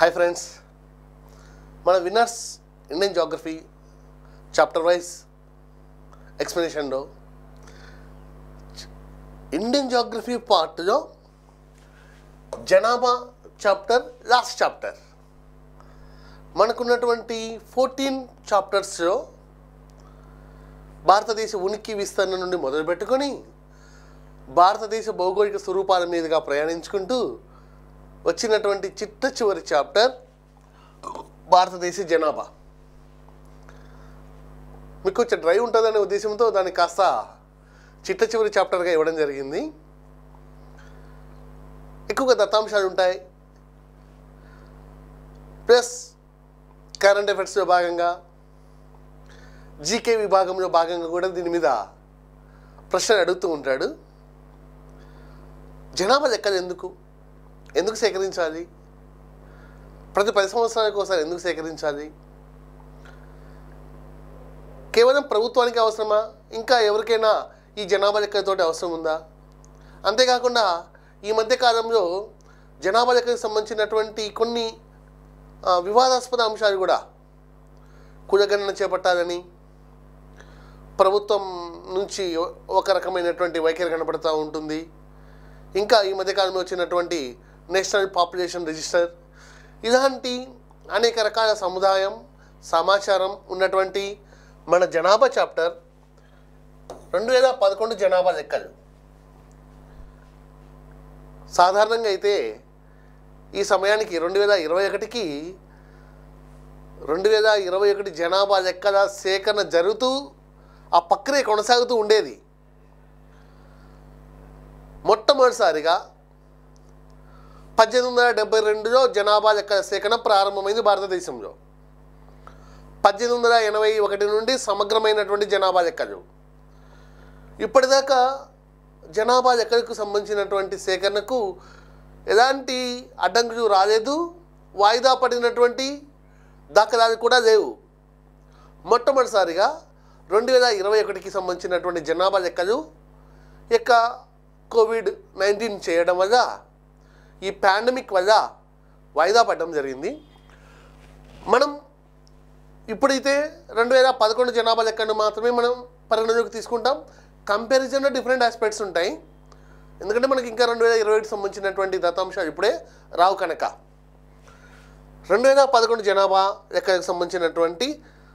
hi friends మన Winners Indian geography chapter wise ఎక్స్ప్లెనేషన్లో Indian geography పార్ట్లో జనాభా చాప్టర్ లాస్ట్ చాప్టర్ మనకున్నటువంటి ఫోర్టీన్ చాప్టర్స్లో భారతదేశ ఉనికి విస్తరణ నుండి మొదలుపెట్టుకొని భారతదేశ భౌగోళిక స్వరూపాల మీదుగా ప్రయాణించుకుంటూ వచ్చినటువంటి చిట్ట చివరి చాప్టర్ భారతదేశ జనాభా మీకు కొంచెం డ్రై ఉంటుందనే ఉద్దేశంతో దాన్ని కాస్త చిట్ట చివరి చాప్టర్గా ఇవ్వడం జరిగింది ఎక్కువగా దత్తాంశాలు ఉంటాయి ప్లస్ కరెంట్ అఫైర్స్లో భాగంగా జీకే విభాగంలో భాగంగా కూడా దీని మీద ప్రశ్నలు అడుగుతూ ఉంటాడు జనాభా లెక్కలు ఎందుకు ఎందుకు సేకరించాలి ప్రతి పది సంవత్సరాలకు ఒకసారి ఎందుకు సేకరించాలి కేవలం ప్రభుత్వానికి అవసరమా ఇంకా ఎవరికైనా ఈ జనాభా లెక్కలతోటి అవసరం ఉందా అంతేకాకుండా ఈ మధ్య కాలంలో జనాభా లెక్కలకు సంబంధించినటువంటి కొన్ని ఆ, వివాదాస్పద అంశాలు కూడా కులగణన చేపట్టాలని ప్రభుత్వం నుంచి ఒక రకమైనటువంటి వైఖరి కనబడుతూ ఉంటుంది ఇంకా ఈ మధ్యకాలంలో వచ్చినటువంటి నేషనల్ పాపులేషన్ రిజిస్టర్ ఇలాంటి అనేక రకాల సముదాయం సమాచారం ఉన్నటువంటి మన జనాభా చాప్టర్ రెండు వేల పదకొండు జనాభా లెక్కలు సాధారణంగా అయితే ఈ సమయానికి రెండు వేల ఇరవై ఒకటికి రెండు వేల ఇరవై ఒకటి జనాభా లెక్కల సేకరణ జరుగుతూ ఆ ప్రక్రియ కొనసాగుతూ ఉండేది మొట్టమొదటిసారిగా పద్దెనిమిది వందల డెబ్బై రెండులో జనాభా లెక్కల సేకరణ ప్రారంభమైంది భారతదేశంలో పద్దెనిమిది వందల ఎనభై ఒకటి నుండి సమగ్రమైనటువంటి జనాభా లెక్కలు ఇప్పటిదాకా జనాభా లెక్కలకు సంబంధించినటువంటి సేకరణకు ఎలాంటి అడ్డంకులు రాలేదు వాయిదా పడినటువంటి దాఖలాలు కూడా లేవు మొట్టమొదటిసారిగా రెండు వేల ఇరవై ఒకటికి సంబంధించినటువంటి జనాభా లెక్కలు యొక్క కోవిడ్ నైన్టీన్ చేయడం వల్ల ఈ పాండమిక్ వల్ల వాయిదా పడడం జరిగింది మనం ఇప్పుడైతే రెండు వేల పదకొండు జనాభా లెక్కను మాత్రమే మనం పరిగణలోకి తీసుకుంటాం కంపారిజన్లో డిఫరెంట్ ఆస్పెక్ట్స్ ఉంటాయి ఎందుకంటే మనకి ఇంకా రెండు వేల ఇరవై ఒకటి సంబంధించినటువంటి దత్తాంశాలు ఇప్పుడే రావు కనుక రెండు వేల పదకొండు జనాభా లెక్కలకు సంబంధించినటువంటి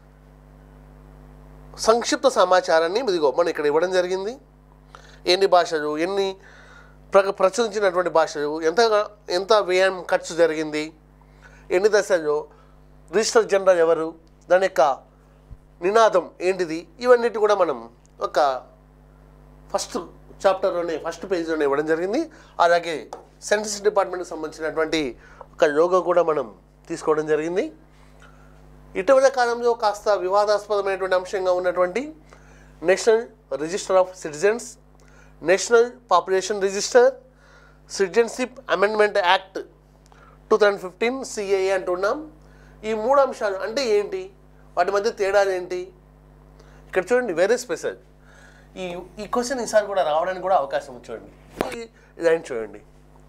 సంక్షిప్త సమాచారాన్ని ఇదిగో మనం ఇక్కడ ఇవ్వడం జరిగింది ఎన్ని భాషలు ఎన్ని ప్ర ప్రచురించినటువంటి భాషలు ఎంత ఎంత వ్యయం ఖర్చు జరిగింది ఎన్ని దశల్లో రిజిస్టర్ జనరల్ ఎవరు దాని యొక్క నినాదం ఏంటిది ఇవన్నిటి కూడా మనం ఒక ఫస్ట్ చాప్టర్లోనే ఫస్ట్ పేజ్లోనే ఇవ్వడం జరిగింది అలాగే సెన్సస్ డిపార్ట్మెంట్కి సంబంధించినటువంటి ఒక లోగో కూడా మనం తీసుకోవడం జరిగింది ఇటీవల కాలంలో కాస్త వివాదాస్పదమైనటువంటి అంశంగా ఉన్నటువంటి national register of citizens national population register citizenship amendment act two thousand fifteen CAA అంటున్నాం ఈ మూడు అంశాలు అంటే ఏంటి వాటి మధ్య తేడాలు ఏంటి ఇక్కడ చూడండి వెరీ స్పెషల్ ఈ ఈ క్వశ్చన్ ఈసారి కూడా రావడానికి కూడా అవకాశం ఉంది చూడండి ఈ లైన్ చూడండి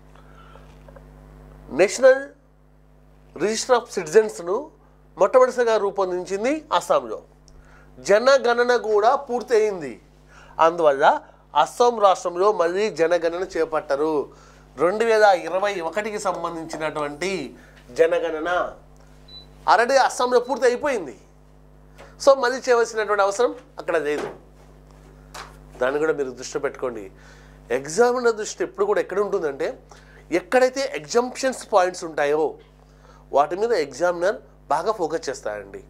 నేషనల్ రిజిస్టర్ ఆఫ్ సిటిజన్స్ను మొట్టమొదటిసారిగా రూపొందించింది అస్సాంలో జనగణన కూడా పూర్తయింది అందువల్ల అస్సాం రాష్ట్రంలో మళ్ళీ జనగణన చేపట్టరు రెండు వేల ఇరవై ఒకటికి సంబంధించినటువంటి జనగణన ఆల్రెడీ అస్సాంలో పూర్తి అయిపోయింది సో మళ్ళీ చేయవలసినటువంటి అవసరం అక్కడ లేదు దాన్ని కూడా మీరు దృష్టి పెట్టుకోండి ఎగ్జామినర్ దృష్టి ఎప్పుడు కూడా ఎక్కడ ఉంటుందంటే ఎక్కడైతే ఎగ్జాంప్షన్స్ పాయింట్స్ ఉంటాయో వాటి మీద ఎగ్జామినర్ బాగా ఫోకస్ చేస్తారండి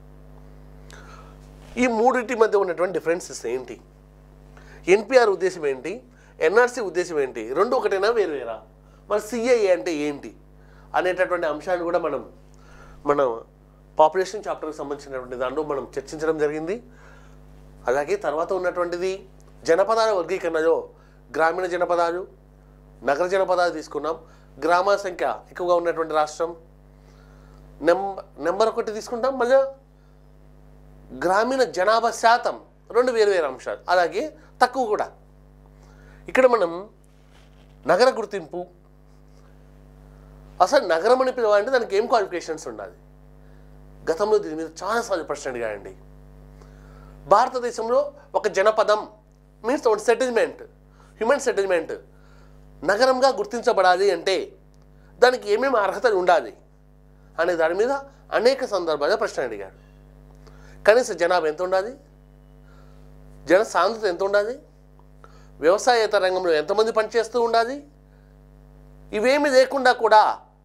ఈ మూడింటి మధ్య ఉన్నటువంటి డిఫరెన్సెస్ ఏంటి ఎన్పిఆర్ ఉద్దేశం ఏంటి ఎన్ఆర్సీ ఉద్దేశం ఏంటి రెండు ఒకటేనా వేరు వేరా మరి సిఐఏ అంటే ఏంటి అనేటటువంటి అంశాన్ని కూడా మనం మనం పాపులేషన్ చాప్టర్కి సంబంధించినటువంటి దాంట్లో మనం చర్చించడం జరిగింది అలాగే తర్వాత ఉన్నటువంటిది జనపదాల వర్గీకరణలో గ్రామీణ జనపదాలు నగర జనపదాలు తీసుకున్నాం గ్రామాల సంఖ్య ఎక్కువగా ఉన్నటువంటి రాష్ట్రం నెంబర్ నెంబర్ ఒకటి తీసుకుంటాం మళ్ళీ గ్రామీణ జనాభా శాతం రెండు వేరు వేరు అంశాలు అలాగే తక్కువ కూడా ఇక్కడ మనం నగర గుర్తింపు అసలు నగరం అని పిలవాలంటే దానికి ఏం క్వాలిఫికేషన్స్ ఉండాలి గతంలో దీని మీద చాలాసార్లు ప్రశ్న అడిగాయండి భారతదేశంలో ఒక జనపదం మీన్స్ ఒక సెటిల్మెంట్ హ్యూమన్ సెటిల్మెంట్ నగరంగా గుర్తించబడాలి అంటే దానికి ఏమేమి అర్హతలు ఉండాలి అనే దాని మీద అనేక సందర్భాల్లో ప్రశ్న అడిగాడు కనీస జనాభా ఎంత ఉండాలి జన సాంద్రత ఎంత ఉండాలి వ్యవసాయేతర రంగంలో ఎంతమంది పనిచేస్తూ ఉండాలి ఇవేమి లేకుండా కూడా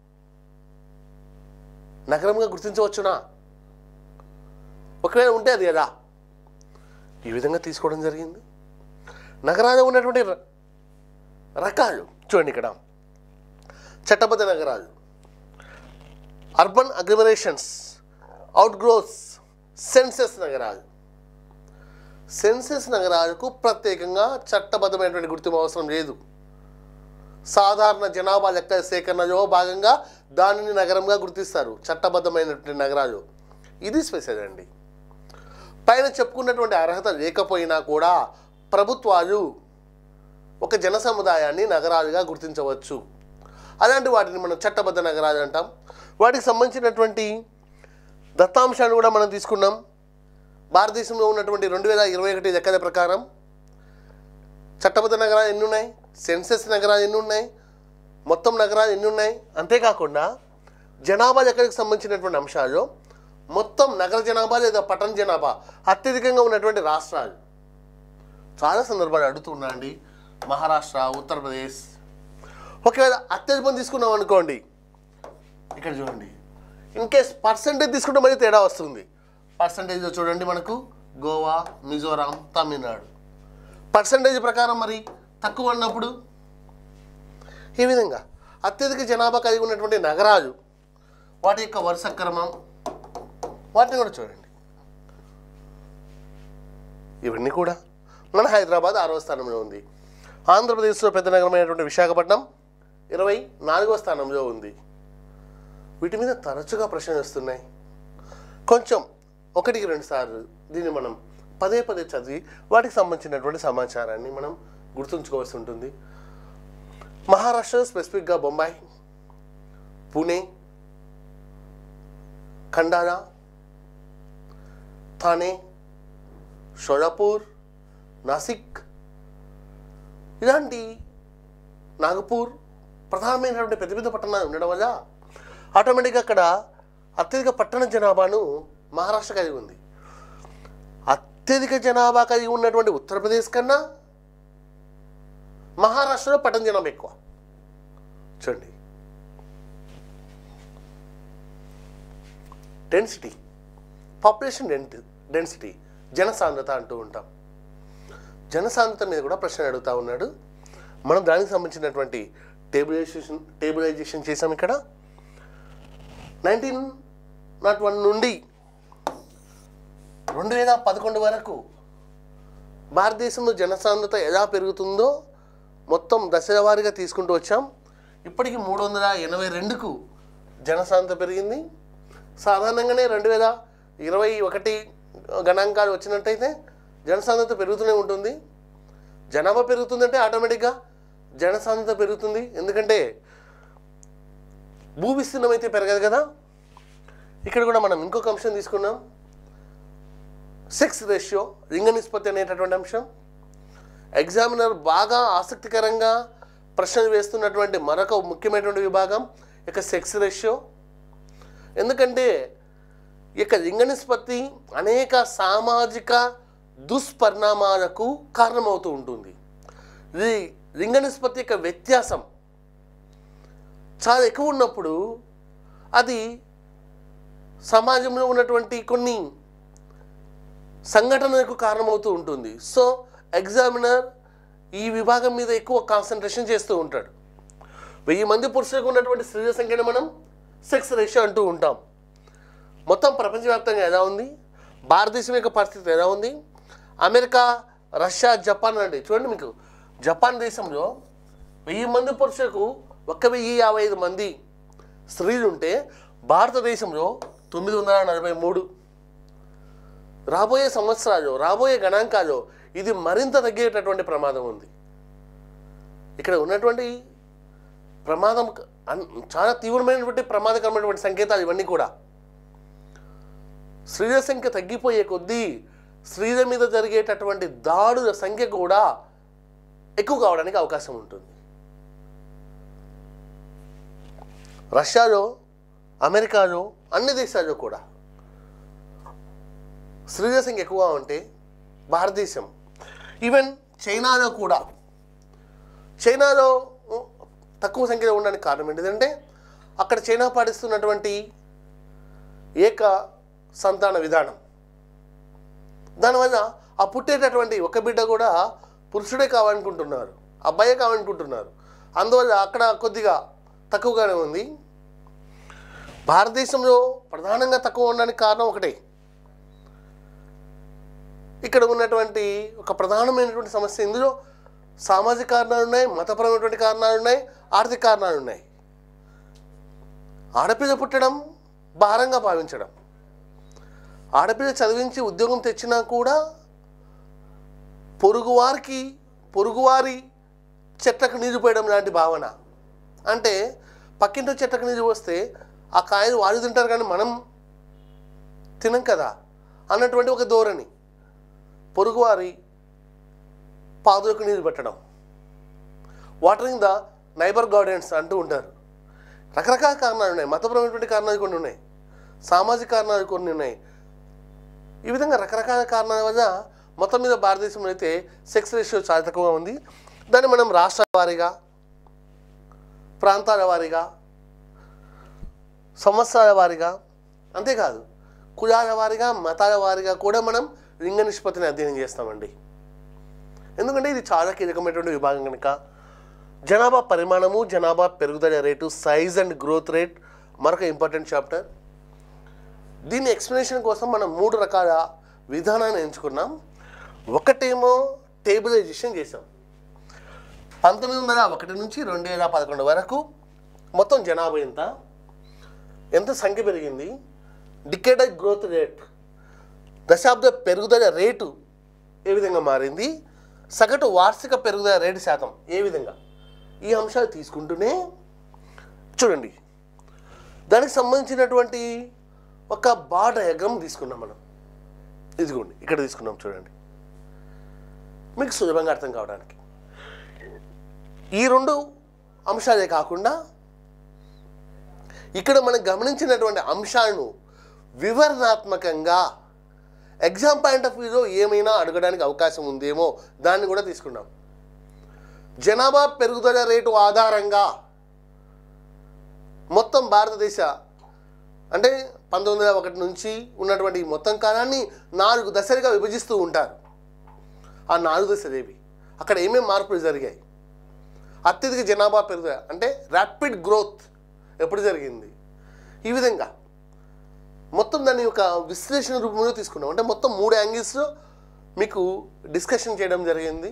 నగరంగా గుర్తించవచ్చునా ఒకవేళ ఉంటే అది ఎలా ఈ విధంగా తీసుకోవడం జరిగింది నగరాలు ఉన్నటువంటి ర- రకాలు చూడండి ఇక్కడ చట్టబద్ధ నగరాలు urban agglomerations outgrowths census నగరాలు సెన్సెస్ నగరాలకు ప్రత్యేకంగా చట్టబద్ధమైనటువంటి గుర్తింపు అవసరం లేదు సాధారణ జనాభా లెక్క సేకరణలో భాగంగా దానిని నగరంగా గుర్తిస్తారు చట్టబద్ధమైనటువంటి నగరాలు ఇది స్పెషల్ అండి పైన చెప్పుకున్నటువంటి అర్హత లేకపోయినా కూడా ప్రభుత్వాలు ఒక జన సముదాయాన్ని నగరాలుగా గుర్తించవచ్చు అలాంటి వాటిని మనం చట్టబద్ధ నగరాలు అంటాం వాటికి సంబంధించినటువంటి దత్తాంశాన్ని కూడా మనం తీసుకున్నాం భారతదేశంలో ఉన్నటువంటి రెండు వేల ఇరవై ఒకటి లెక్కల ప్రకారం చట్టబద్ధ నగరాలు ఎన్ని ఉన్నాయి సెన్సెస్ నగరాలు ఎన్ని ఉన్నాయి మొత్తం నగరాలు ఎన్ని ఉన్నాయి అంతేకాకుండా జనాభా లెక్కలకు సంబంధించినటువంటి అంశాలు మొత్తం నగర జనాభా లేదా పట్టణ జనాభా అత్యధికంగా ఉన్నటువంటి రాష్ట్రాలు చాలా సందర్భాలు అడుగుతున్నా అండి మహారాష్ట్ర ఉత్తరప్రదేశ్ ఒకవేళ అత్యధికం తీసుకున్నాం అనుకోండి ఇక్కడ చూడండి ఇన్ కేస్ పర్సంటేజ్ తీసుకుంటే మళ్ళీ తేడా వస్తుంది పర్సంటేజ్లో చూడండి మనకు గోవా మిజోరాం తమిళనాడు పర్సంటేజ్ ప్రకారం మరి తక్కువ అన్నప్పుడు ఈ విధంగా అత్యధిక జనాభా కలిగి ఉన్నటువంటి నగరాలు వాటి యొక్క వరుస క్రమం వాటిని కూడా చూడండి ఇవన్నీ కూడా మన హైదరాబాద్ ఆరవ స్థానంలో ఉంది ఆంధ్రప్రదేశ్లో పెద్ద నగరమైనటువంటి విశాఖపట్నం ఇరవై నాలుగవ స్థానంలో ఉంది వీటి మీద తరచుగా ప్రశ్నలు వస్తున్నాయి కొంచెం ఒకటికి రెండు సార్లు దీన్ని మనం పదే పదే చదివి వాటికి సంబంధించినటువంటి సమాచారాన్ని మనం గుర్తుంచుకోవాల్సి ఉంటుంది మహారాష్ట్ర స్పెసిఫిక్గా బొంబాయి పూణే ఖండారా థానే షోలాపూర్ నాసిక్ ఇలాంటి నాగపూర్ ప్రధానమైనటువంటి పెద్ద పెద్ద పట్టణాలు ఉండడం వల్ల ఆటోమేటిక్గా అక్కడ అత్యధిక పట్టణ జనాభాను మహారాష్ట్ర కలిగి ఉంది అత్యధిక జనాభా కలిగి ఉన్నటువంటి ఉత్తరప్రదేశ్ కన్నా మహారాష్ట్రలో పట్టణ జనాభా ఎక్కువ చూడండి డెన్సిటీ పాపులేషన్ డెంట్ డెన్సిటీ జనసాంద్రత అంటూ ఉంటాం జనసాంద్రత మీద కూడా ప్రశ్న అడుగుతా ఉన్నాడు మనం దానికి సంబంధించినటువంటి టేబులైజేషన్ టేబులైజేషన్ చేసాం ఇక్కడ నైన్టీన్ నాట్ వన్ నుండి రెండు వేల పదకొండు వరకు భారతదేశంలో జనసాంద్రత ఎలా పెరుగుతుందో మొత్తం దశల వారీగా తీసుకుంటూ వచ్చాం ఇప్పటికి మూడు వందల ఎనభై రెండుకు జనసాంద్రత పెరిగింది సాధారణంగానే రెండు వేల ఇరవై ఒకటి గణాంకాలు వచ్చినట్టయితే జనసాంద్రత పెరుగుతూనే ఉంటుంది జనాభా పెరుగుతుందంటే ఆటోమేటిక్గా జనసాంద్రత పెరుగుతుంది ఎందుకంటే భూ విస్తీర్ణం అయితే పెరగదు కదా ఇక్కడ కూడా మనం ఇంకొక అంశం తీసుకున్నాం సెక్స్ రేషియో లింగ నిష్పత్తి అనేటటువంటి అంశం ఎగ్జామినర్ బాగా ఆసక్తికరంగా ప్రశ్నలు వేస్తున్నటువంటి మరొక ముఖ్యమైనటువంటి విభాగం ఇక సెక్స్ రేషియో ఎందుకంటే ఇక లింగ నిష్పత్తి అనేక సామాజిక దుష్పరిణామాలకు కారణమవుతూ ఉంటుంది ఇది లింగ నిష్పత్తి యొక్క వ్యత్యాసం చాలా ఎక్కువ ఉన్నప్పుడు అది సమాజంలో ఉన్నటువంటి కొన్ని సంఘటనలకు కారణమవుతూ ఉంటుంది సో ఎగ్జామినర్ ఈ విభాగం మీద ఎక్కువ కాన్సన్ట్రేషన్ చేస్తూ ఉంటాడు వెయ్యి మంది పురుషులకు ఉన్నటువంటి స్త్రీల సంఖ్యను మనం సెక్స్ రేషియో అంటూ ఉంటాం మొత్తం ప్రపంచవ్యాప్తంగా ఎలా ఉంది భారతదేశం యొక్క పరిస్థితి ఎలా ఉంది అమెరికా రష్యా జపాన్ అండి చూడండి మీకు జపాన్ దేశంలో వెయ్యి మంది పురుషులకు ఒక వెయ్యి యాభై ఐదు మంది స్త్రీలు ఉంటే భారతదేశంలో తొమ్మిది వందల నలభై మూడు రాబోయే సంవత్సరాలు రాబోయే గణాంకాలు ఇది మరింత తగ్గేటటువంటి ప్రమాదం ఉంది ఇక్కడ ఉన్నటువంటి ప్రమాదం అన్- చాలా తీవ్రమైనటువంటి ప్రమాదకరమైనటువంటి సంకేతాలు ఇవన్నీ కూడా స్త్రీల సంఖ్య తగ్గిపోయే కొద్దీ స్త్రీల మీద జరిగేటటువంటి దాడుల సంఖ్య కూడా ఎక్కువ కావడానికి అవకాశం ఉంటుంది రష్యాలో అమెరికాలో అన్ని దేశాల్లో కూడా స్త్రీల సంఖ్య ఎక్కువగా ఉంటే భారతదేశం ఈవెన్ చైనాలో కూడా చైనాలో ఉ, తక్కువ సంఖ్యలో ఉండడానికి కారణం ఏంటిదంటే అక్కడ చైనా పాటిస్తున్నటువంటి ఏక సంతాన విధానం దానివల్ల ఆ పుట్టేటటువంటి ఒక బిడ్డ కూడా పురుషుడే కావాలనుకుంటున్నారు అబ్బాయే కావాలనుకుంటున్నారు అందువల్ల అక్కడ కొద్దిగా తక్కువగానే ఉంది భారతదేశంలో ప్రధానంగా తక్కువ ఉండడానికి కారణం ఒకటే ఇక్కడ ఉన్నటువంటి ఒక ప్రధానమైనటువంటి సమస్య ఇందులో సామాజిక కారణాలు ఉన్నాయి మతపరమైనటువంటి కారణాలు ఉన్నాయి ఆర్థిక కారణాలు ఉన్నాయి ఆడపిల్ల పుట్టడం భారంగా భావించడం ఆడపిల్ల చదివించి ఉద్యోగం తెచ్చినా కూడా పొరుగువారికి పొరుగువారి చెట్లకు నీరు పోయడం లాంటి భావన అంటే పక్కింటి చెట్లకు నీరు పోస్తే ఆ కాయలు వాళ్ళు తింటారు కానీ మనం తినం కదా అన్నటువంటి ఒక ధోరణి పొరుగువారి పాదులకు నీరు పెట్టడం వాటరింగ్ ద నైబర్ గార్డెన్స్ అంటూ ఉంటారు రకరకాల కారణాలు ఉన్నాయి మతపరమైనటువంటి కారణాలు కొన్ని ఉన్నాయి సామాజిక కారణాలు కొన్ని ఉన్నాయి ఈ విధంగా రకరకాల కారణాల వల్ల మొత్తం మీద భారతదేశంలో అయితే సెక్స్ రేషియో చాలా తక్కువగా ఉంది దాన్ని మనం రాష్ట్రాల వారీగా ప్రాంతాల వారీగా సంవత్సరాల వారీగా అంతేకాదు కులాల వారీగా మతాల వారీగా కూడా మనం లింగ నిష్పత్తిని అధ్యయనం చేస్తామండి ఎందుకంటే ఇది చాలా కీలకమైనటువంటి విభాగం కనుక జనాభా పరిమాణము జనాభా పెరుగుదల rate size and growth rate మరొక ఇంపార్టెంట్ చాప్టర్ దీని ఎక్స్ప్లెనేషన్ కోసం మనం మూడు రకాల విధానాన్ని ఎంచుకున్నాం ఒకటేమో టేబులైజేషన్ చేసాం పంతొమ్మిది వందల ఒకటి నుంచి రెండు వేల పదకొండు వరకు మొత్తం జనాభా ఎంత ఎంత సంఖ్య పెరిగింది డికేడెడ్ గ్రోత్ రేట్ దశాబ్ద పెరుగుదల రేటు ఏ విధంగా మారింది సగటు వార్షిక పెరుగుదల రేటు శాతం ఏ విధంగా ఈ అంశాలు తీసుకుంటూనే చూడండి దానికి సంబంధించినటువంటి ఒక బా డయాగ్రామ్ తీసుకున్నాం మనం ఇదిగోండి ఇక్కడ తీసుకున్నాం చూడండి మీకు సులభంగా అర్థం కావడానికి ఈ రెండు అంశాలే కాకుండా ఇక్కడ మనం గమనించినటువంటి అంశాలను వివరణాత్మకంగా ఎగ్జామ్ పాయింట్ ఆఫ్ వ్యూలో ఏమైనా అడగడానికి అవకాశం ఉందేమో దాన్ని కూడా తీసుకున్నాం జనాభా పెరుగుదల రేటు ఆధారంగా మొత్తం భారతదేశ అంటే పంతొమ్మిది వందల ఒకటి నుంచి ఉన్నటువంటి ఈ మొత్తం కాలాన్ని నాలుగు దశలుగా విభజిస్తూ ఉంటారు ఆ నాలుగు దశలు ఏవి అక్కడ ఏమేమి మార్పులు జరిగాయి అత్యధిక జనాభా పెరుగుదల అంటే ర్యాపిడ్ గ్రోత్ ఎప్పుడు జరిగింది ఈ విధంగా మొత్తం దాని యొక్క విశ్లేషణ రూపంలో తీసుకున్నాం అంటే మొత్తం మూడు యాంగిల్స్లో మీకు డిస్కషన్ చేయడం జరిగింది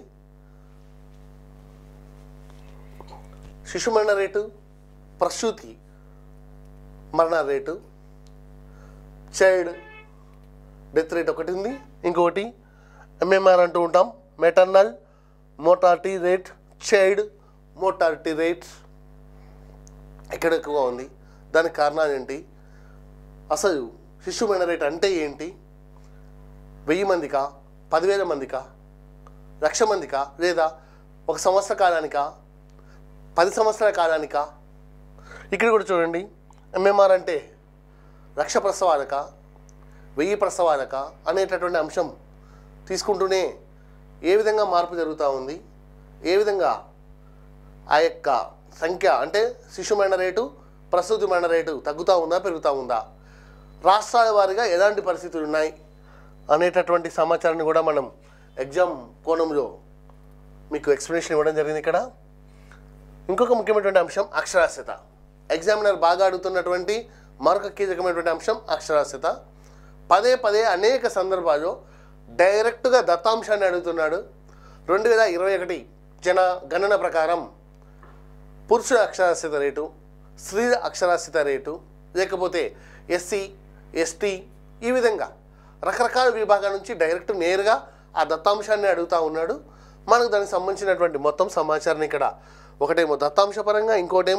శిశు మరణ రేటు ప్రసూతి మరణ రేటు చైల్డ్ డెత్ రేట్ ఒకటి ఉంది ఇంకొకటి ఎంఎంఆర్ అంటూ ఉంటాం maternal mortality rate child mortality rate ఎక్కడ ఎక్కువగా ఉంది దానికి కారణాలు ఏంటి అసలు శిశు మరణ రేట్ అంటే ఏంటి వెయ్యి మందికా పదివేల మందికా లక్ష మందికా లేదా ఒక సంవత్సర కాలానికా పది సంవత్సరాల కాలానికా ఇక్కడ కూడా చూడండి ఎంఎంఆర్ అంటే లక్ష ప్రసవాలక వెయ్యి ప్రసవాలక అనేటటువంటి అంశం తీసుకుంటూనే ఏ విధంగా మార్పు జరుగుతూ ఉంది ఏ విధంగా ఆ యొక్క సంఖ్య అంటే శిశు మరణ రేటు ప్రసూతి మరణ రేటు తగ్గుతూ ఉందా పెరుగుతూ ఉందా రాష్ట్రాల వారీగా ఎలాంటి పరిస్థితులు ఉన్నాయి అనేటటువంటి సమాచారాన్ని కూడా మనం ఎగ్జామ్ కోణంలో మీకు ఎక్స్ప్లెనేషన్ ఇవ్వడం జరిగింది ఇక్కడ ఇంకొక ముఖ్యమైనటువంటి అంశం అక్షరాస్యత ఎగ్జామినర్ బాగా అడుగుతున్నటువంటి మరొక కీలకమైనటువంటి అంశం అక్షరాస్యత పదే పదే అనేక సందర్భాల్లో డైరెక్ట్గా దత్తాంశాన్ని అడుగుతున్నాడు రెండు వేల ఇరవై ఒకటి జన గణన ప్రకారం పురుషుల అక్షరాస్యత రేటు స్త్రీల అక్షరాస్యత రేటు లేకపోతే ఎస్సీ ఎస్టీ ఈ విధంగా రకరకాల విభాగాల నుంచి డైరెక్ట్ నేరుగా ఆ దత్తాంశాన్ని అడుగుతూ ఉన్నాడు మనకు దానికి సంబంధించినటువంటి మొత్తం సమాచారాన్ని ఇక్కడ ఒకటేమో దత్తాంశపరంగా ఇంకోటేమో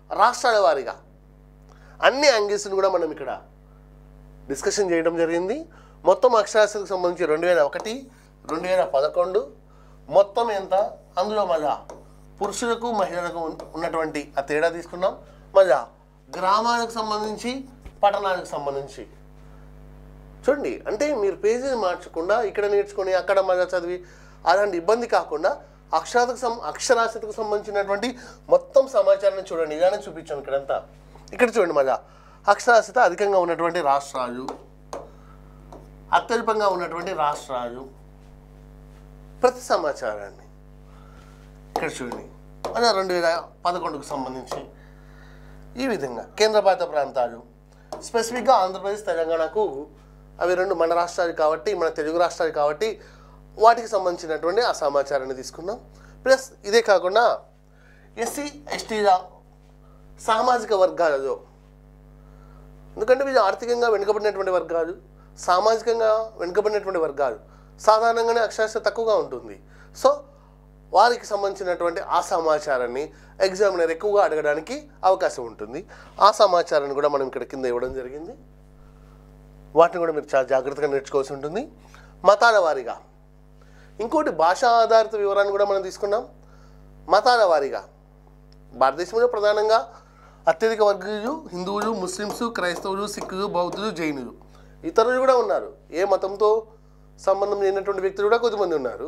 రాష్ట్రాల వారీగా అన్ని యాంగిల్స్ని కూడా మనం ఇక్కడ డిస్కషన్ చేయడం జరిగింది మొత్తం అక్షరాస్యతకు సంబంధించి రెండు వేల ఒకటి రెండు వేల పదకొండు మొత్తం ఎంత అందులో మళ్ళా పురుషులకు మహిళలకు ఉన్న- ఉన్నటువంటి ఆ తేడా తీసుకున్నాం మళ్ళా గ్రామాలకు సంబంధించి పట్టణాలకు సంబంధించి చూడండి అంటే మీరు పేజీని మార్చకుండా ఇక్కడ నేర్చుకొని అక్కడ మళ్ళీ చదివి అలాంటి ఇబ్బంది కాకుండా అక్షరాతకు సం అక్షరాస్యతకు సంబంధించినటువంటి మొత్తం సమాచారాన్ని చూడండి ఇలానే చూపించాం ఇక్కడంతా ఇక్కడ చూడండి మళ్ళా అక్షరాస్యత అధికంగా ఉన్నటువంటి రాష్ట్రాలు అత్యల్పంగా ఉన్నటువంటి రాష్ట్రాలు ప్రతి సమాచారాన్ని ఇక్కడ చూడండి అదే రెండు వేల పదకొండుకు సంబంధించి ఈ విధంగా కేంద్రపాలిత ప్రాంతాలు స్పెసిఫిక్గా ఆంధ్రప్రదేశ్ తెలంగాణకు అవి రెండు మన రాష్ట్రాలు కాబట్టి మన తెలుగు రాష్ట్రాలు కాబట్టి వాటికి సంబంధించినటువంటి ఆ సమాచారాన్ని తీసుకున్నాం ప్లస్ ఇదే కాకుండా ఎస్సీ ఎస్టీల సామాజిక వర్గాలలో ఎందుకంటే వీళ్ళు ఆర్థికంగా వెనుకబడినటువంటి వర్గాలు సామాజికంగా వెనుకబడినటువంటి వర్గాలు సాధారణంగానే అక్షరాస్యత తక్కువగా ఉంటుంది సో వారికి సంబంధించినటువంటి ఆ సమాచారాన్ని ఎగ్జామినర్ ఎక్కువగా అడగడానికి అవకాశం ఉంటుంది ఆ సమాచారాన్ని కూడా మనం ఇక్కడ కింద ఇవ్వడం జరిగింది వాటిని కూడా మీరు చాలా జాగ్రత్తగా నేర్చుకోవాల్సి ఉంటుంది మతాల వారీగా ఇంకోటి భాషా ఆధారిత వివరాన్ని కూడా మనం తీసుకున్నాం మతాల వారీగా భారతదేశంలో ప్రధానంగా అత్యధిక వర్గీయులు హిందువులు ముస్లిమ్స్ క్రైస్తవులు సిక్కులు బౌద్ధులు జైనులు ఇతరులు కూడా ఉన్నారు ఏ మతంతో సంబంధం లేనటువంటి వ్యక్తులు కూడా కొద్దిమంది ఉన్నారు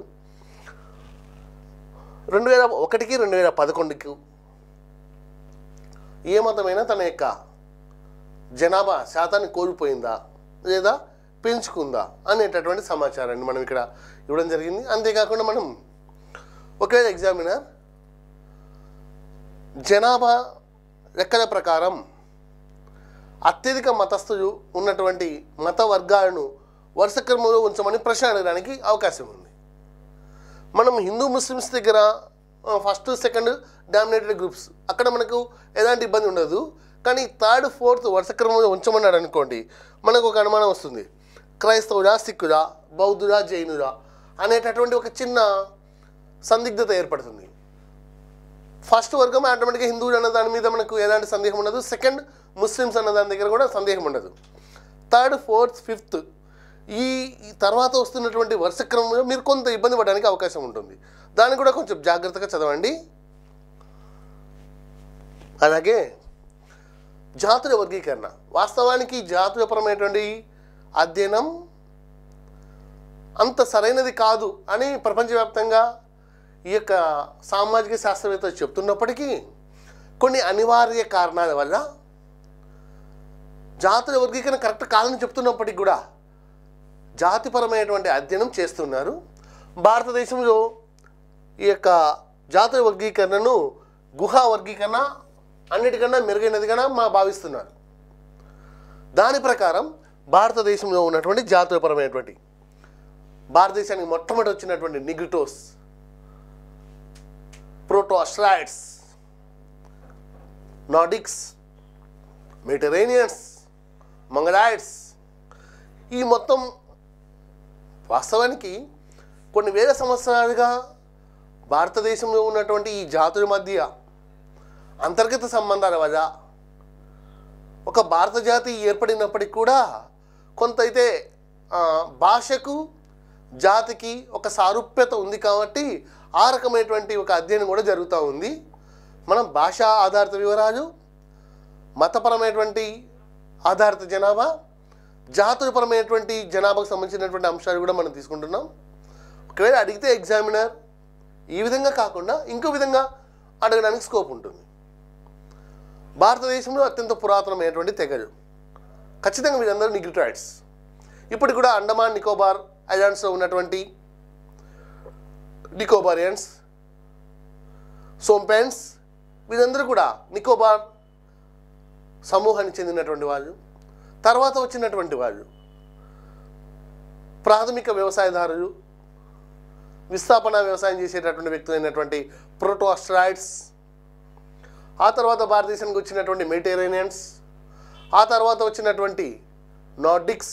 రెండు వేల ఒకటికి రెండు వేల పదకొండుకి ఏ మతమైనా తన యొక్క జనాభా శాతాన్ని కోల్పోయిందా లేదా పెంచుకుందా అనేటటువంటి సమాచారాన్ని మనం ఇక్కడ ఇవ్వడం జరిగింది అంతేకాకుండా మనం ఒకవేళ ఎగ్జామినర్ జనాభా లెక్కల ప్రకారం అత్యధిక మతస్థులు ఉన్నటువంటి మత వర్గాలను వరుస క్రమంలో ఉంచమని ప్రశ్న అడగడానికి అవకాశం ఉంది మనం హిందూ ముస్లిమ్స్ దగ్గర ఫస్ట్ సెకండ్ డామినేటెడ్ గ్రూప్స్ అక్కడ మనకు ఎలాంటి ఇబ్బంది ఉండదు కానీ థర్డ్ ఫోర్త్ వరుస క్రమంలో ఉంచమన్నాడు అనుకోండి మనకు ఒక అనుమానం వస్తుంది క్రైస్తవుడా సిక్కుడా బౌద్ధుడా జైనుడా అనేటటువంటి ఒక చిన్న సందిగ్ధత ఏర్పడుతుంది ఫస్ట్ వర్గం ఆటోమేటిక్గా హిందువులు అన్న దాని మీద మనకు ఎలాంటి సందేహం ఉండదు సెకండ్ ముస్లిమ్స్ అన్న దాని దగ్గర కూడా సందేహం ఉండదు థర్డ్ ఫోర్త్ ఫిఫ్త్ ఈ ఈ తర్వాత వస్తున్నటువంటి వరుస క్రమంలో మీరు కొంత ఇబ్బంది పడడానికి అవకాశం ఉంటుంది దాన్ని కూడా కొంచెం జాగ్రత్తగా చదవండి అలాగే జాతుల వర్గీకరణ వాస్తవానికి జాతులపరమైనటువంటి అధ్యయనం అంత సరైనది కాదు అని ప్రపంచవ్యాప్తంగా ఈ యొక్క సామాజిక శాస్త్రవేత్తలు చెప్తున్నప్పటికీ కొన్ని అనివార్య కారణాల వల్ల జాతుల వర్గీకరణ కరెక్ట్ కాదని చెప్తున్నప్పటికీ కూడా జాతిపరమైనటువంటి అధ్యయనం చేస్తున్నారు భారతదేశంలో ఈ యొక్క జాతుల వర్గీకరణను గుహా వర్గీకరణ అన్నిటికన్నా మెరుగైనదిగా మా భావిస్తున్నారు దాని ప్రకారం భారతదేశంలో ఉన్నటువంటి జాతులపరమైనటువంటి భారతదేశానికి మొట్టమొదటి వచ్చినటువంటి నిగ్రిటోస్ ప్రోటోస్ట్రాయిడ్స్ నాడిక్స్ మెడిటరేనియన్స్ మంగళాయిడ్స్ ఈ మొత్తం వాస్తవానికి కొన్ని వేల సంవత్సరాలుగా భారతదేశంలో ఉన్నటువంటి ఈ జాతుల మధ్య అంతర్గత సంబంధాల వల్ల ఒక భారత జాతి ఏర్పడినప్పటికీ కూడా కొంత అయితే ఆ, భాషకు జాతికి ఒక సారూప్యత ఉంది కాబట్టి ఆ రకమైనటువంటి ఒక అధ్యయనం కూడా జరుగుతూ ఉంది మనం భాషా ఆధారిత వివరాలు మతపరమైనటువంటి ఆధారిత జనాభా జాతులపరమైనటువంటి జనాభాకు సంబంధించినటువంటి అంశాలు కూడా మనం తీసుకుంటున్నాం ఒకవేళ అడిగితే ఎగ్జామినర్ ఈ విధంగా కాకుండా ఇంకో విధంగా అడగడానికి స్కోప్ ఉంటుంది భారతదేశంలో అత్యంత పురాతనమైనటువంటి తెగలు ఖచ్చితంగా వీరందరూ నిగ్రిటాయిడ్స్ ఇప్పుడు కూడా అండమాన్ నికోబార్ ఐలాండ్స్లో ఉన్నటువంటి నికోబారియన్స్ సోంపెన్స్ వీరందరూ కూడా నికోబార్ సమూహానికి చెందినటువంటి వాళ్ళు తర్వాత వచ్చినటువంటి వాళ్ళు ప్రాథమిక వ్యవసాయదారులు విస్థాపన వ్యవసాయం చేసేటటువంటి వ్యక్తులైనటువంటి ప్రోటోస్ట్రాయిడ్స్ ఆ తర్వాత భారతదేశానికి వచ్చినటువంటి మెడిటరేనియన్స్ ఆ తర్వాత వచ్చినటువంటి నార్డిక్స్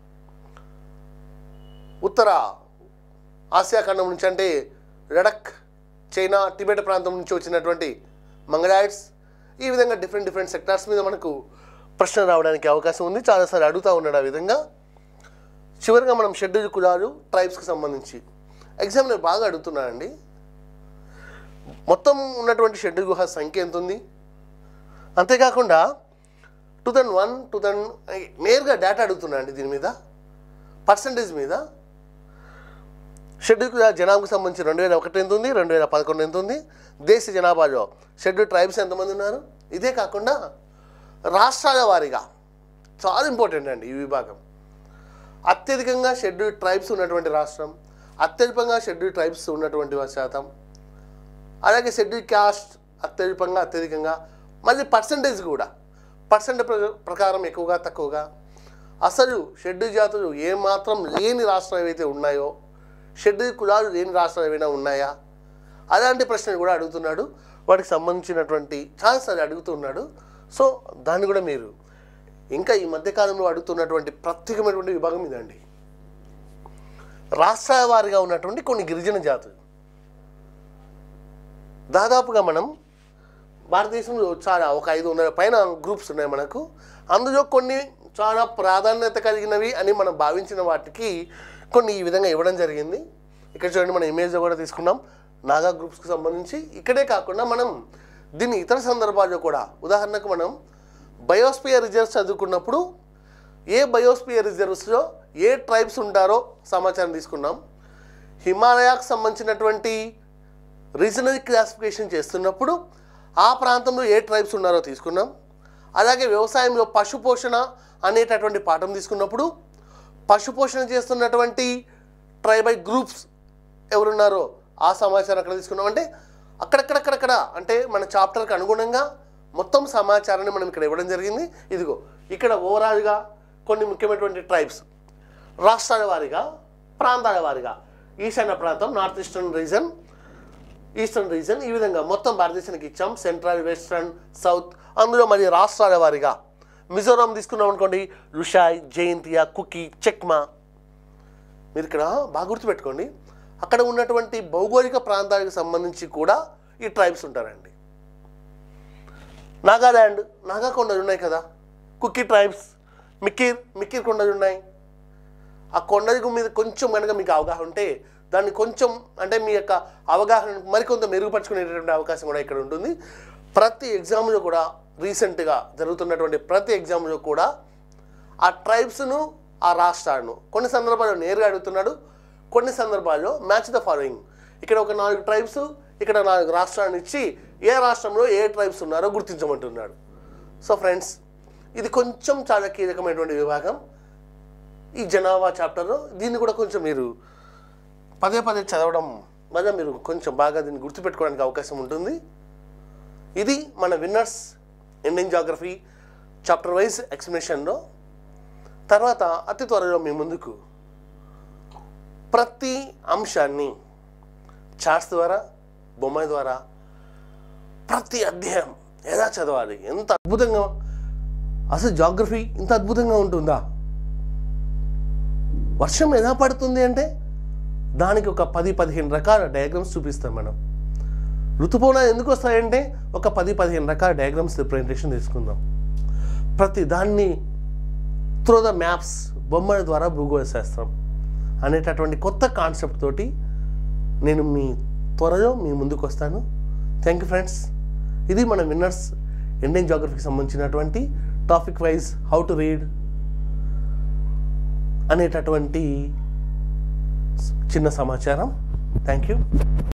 ఉత్తర ఆసియా ఖండం నుంచి అంటే లడక్ చైనా టిబెట్ ప్రాంతం నుంచి వచ్చినటువంటి మంగళాయిడ్స్ ఈ విధంగా డిఫరెంట్ డిఫరెంట్ సెక్టార్స్ మీద మనకు ప్రశ్న రావడానికి అవకాశం ఉంది చాలాసార్లు అడుగుతూ ఉన్నాడు ఆ విధంగా చివరిగా మనం షెడ్యూల్ కులాలు ట్రైబ్స్కి సంబంధించి ఎగ్జామ్ నేను బాగా అడుగుతున్నానండి మొత్తం ఉన్నటువంటి షెడ్యూల్ గుహ సంఖ్య ఎంత ఉంది అంతేకాకుండా two thousand one two thousand నేరుగా డేటా అడుగుతున్నానండి దీని మీద పర్సంటేజ్ మీద షెడ్యూల్ కులాల జనాభాకు సంబంధించి రెండు వేల ఒకటి ఎంత ఉంది రెండు వేల పదకొండు ఎంత ఉంది దేశ జనాభాలో షెడ్యూల్ ట్రైబ్స్ ఎంతమంది ఉన్నారు ఇదే కాకుండా రాష్ట్రాల వారీగా చాలా ఇంపార్టెంట్ అండి ఈ విభాగం అత్యధికంగా షెడ్యూల్ ట్రైబ్స్ ఉన్నటువంటి రాష్ట్రం అత్యధికంగా షెడ్యూల్ ట్రైబ్స్ ఉన్నటువంటి శాతం అలాగే షెడ్యూల్ క్యాస్ట్ అత్యధికంగా అత్యధికంగా మళ్ళీ పర్సంటేజ్ కూడా పర్సెంట్ ప్రకారం ఎక్కువగా తక్కువగా అసలు షెడ్యూల్ జాతులు ఏమాత్రం లేని రాష్ట్రాలు ఏవైతే ఉన్నాయో షెడ్యూల్ కులాలు లేని రాష్ట్రాలు ఏమైనా ఉన్నాయా అలాంటి ప్రశ్నలు కూడా అడుగుతున్నాడు వాటికి సంబంధించినటువంటి ఛాన్సెస్ అడుగుతున్నాడు సో దాన్ని కూడా మీరు ఇంకా ఈ మధ్యకాలంలో అడుగుతున్నటువంటి ప్రత్యేకమైనటువంటి విభాగం ఇదండి రాష్ట్రాల వారిగా ఉన్నటువంటి కొన్ని గిరిజన జాతులు దాదాపుగా మనం భారతదేశంలో చాలా ఒక ఐదు వందల పైన గ్రూప్స్ ఉన్నాయి మనకు అందులో కొన్ని చాలా ప్రాధాన్యత కలిగినవి అని మనం భావించిన వాటికి కొన్ని ఈ విధంగా ఇవ్వడం జరిగింది ఇక్కడ చూడండి మన ఇమేజ్లో కూడా తీసుకున్నాం నాగా గ్రూప్స్కి సంబంధించి ఇక్కడే కాకుండా మనం దీన్ని ఇతర సందర్భాల్లో కూడా ఉదాహరణకు మనం బయోస్పియర్ రిజర్వ్స్ చదువుకున్నప్పుడు ఏ బయోస్పియర్ రిజర్వ్స్లో ఏ ట్రైబ్స్ ఉంటారో సమాచారం తీసుకున్నాం హిమాలయాకు సంబంధించినటువంటి రీజనల్ క్లాసిఫికేషన్ చేస్తున్నప్పుడు ఆ ప్రాంతంలో ఏ ట్రైబ్స్ ఉన్నారో తీసుకున్నాం అలాగే వ్యవసాయంలో పశు పోషణ అనేటటువంటి పాఠం తీసుకున్నప్పుడు పశు పోషణ చేస్తున్నటువంటి ట్రైబల్ గ్రూప్స్ ఎవరున్నారో ఆ సమాచారం అక్కడ తీసుకున్నాం అంటే అక్కడక్కడక్కడక్కడ అంటే మన చాప్టర్కి అనుగుణంగా మొత్తం సమాచారాన్ని మనం ఇక్కడ ఇవ్వడం జరిగింది ఇదిగో ఇక్కడ ఓవరాల్గా కొన్ని ముఖ్యమైనటువంటి ట్రైబ్స్ రాష్ట్రాల వారీగా ప్రాంతాల వారీగా ఈశాన్య ప్రాంతం north eastern region eastern region ఈ విధంగా మొత్తం భారతదేశానికి ఇచ్చాం సెంట్రల్ వెస్ట్రన్ సౌత్ అందులో మరి రాష్ట్రాల వారీగా మిజోరాం తీసుకున్నాం అనుకోండి లుషాయ్ జయంతియా కుకీ చెక్మా మీరు ఇక్కడ బాగా గుర్తుపెట్టుకోండి అక్కడ ఉన్నటువంటి భౌగోళిక ప్రాంతాలకు సంబంధించి కూడా ఈ ట్రైబ్స్ ఉంటారండి నాగాల్యాండ్ నాగా కొండలు ఉన్నాయి కదా కుకీ ట్రైబ్స్ మిక్కీర్ మిక్కీర్ కొండలు ఉన్నాయి ఆ కొండల మీద కొంచెం కనుక మీకు అవగాహన ఉంటే దాన్ని కొంచెం అంటే మీ యొక్క అవగాహన మరికొంత మెరుగుపరుచుకునేటటువంటి అవకాశం కూడా ఇక్కడ ఉంటుంది ప్రతి ఎగ్జామ్లో కూడా రీసెంట్గా జరుగుతున్నటువంటి ప్రతి ఎగ్జామ్లో కూడా ఆ ట్రైబ్స్ను ఆ రాష్ట్రాలను కొన్ని సందర్భాల్లో నేరుగా అడుగుతున్నాడు కొన్ని సందర్భాల్లో మ్యాచ్ ద ఫాలోయింగ్ ఇక్కడ ఒక నాలుగు ట్రైబ్స్ ఇక్కడ నాలుగు రాష్ట్రాలను ఇచ్చి ఏ రాష్ట్రంలో ఏ ట్రైబ్స్ ఉన్నారో గుర్తించమంటున్నాడు సో ఫ్రెండ్స్ ఇది కొంచెం చాలా కీలకమైనటువంటి విభాగం ఈ జనాభా చాప్టర్లో దీన్ని కూడా కొంచెం మీరు పదే పదే చదవడం వల్ల మీరు కొంచెం బాగా దీన్ని గుర్తుపెట్టుకోవడానికి అవకాశం ఉంటుంది ఇది మన Winners Indian geography chapter wise ఎక్స్ప్లెనేషన్లో తర్వాత అతి త్వరలో మీ ముందుకు ప్రతి అంశాన్ని చార్ట్స్ ద్వారా బొమ్మ ద్వారా ప్రతి అధ్యాయం ఎలా చదవాలి ఎంత అద్భుతంగా అసలు జాగ్రఫీ ఇంత అద్భుతంగా ఉంటుందా వర్షం ఎలా పడుతుంది అంటే దానికి ఒక పది పదిహేను రకాల డయాగ్రామ్స్ చూపిస్తాం మనం ఋతుపవనాలు ఎందుకు వస్తాయంటే ఒక పది పదిహేను రకాల డయాగ్రామ్స్ రిప్రజెంటేషన్ తీసుకుందాం ప్రతి దాన్ని త్రూ ద మ్యాప్స్ బొమ్మల ద్వారా భూగోళ శాస్త్రం అనేటటువంటి కొత్త కాన్సెప్ట్ తోటి నేను మీ త్వరలో మీ ముందుకు వస్తాను థ్యాంక్ యూ ఫ్రెండ్స్ ఇది మన విన్నర్స్ ఇండియన్ జాగ్రఫీకి సంబంధించినటువంటి topic wise how to read అనేటటువంటి చిన్న సమాచారం థ్యాంక్ యూ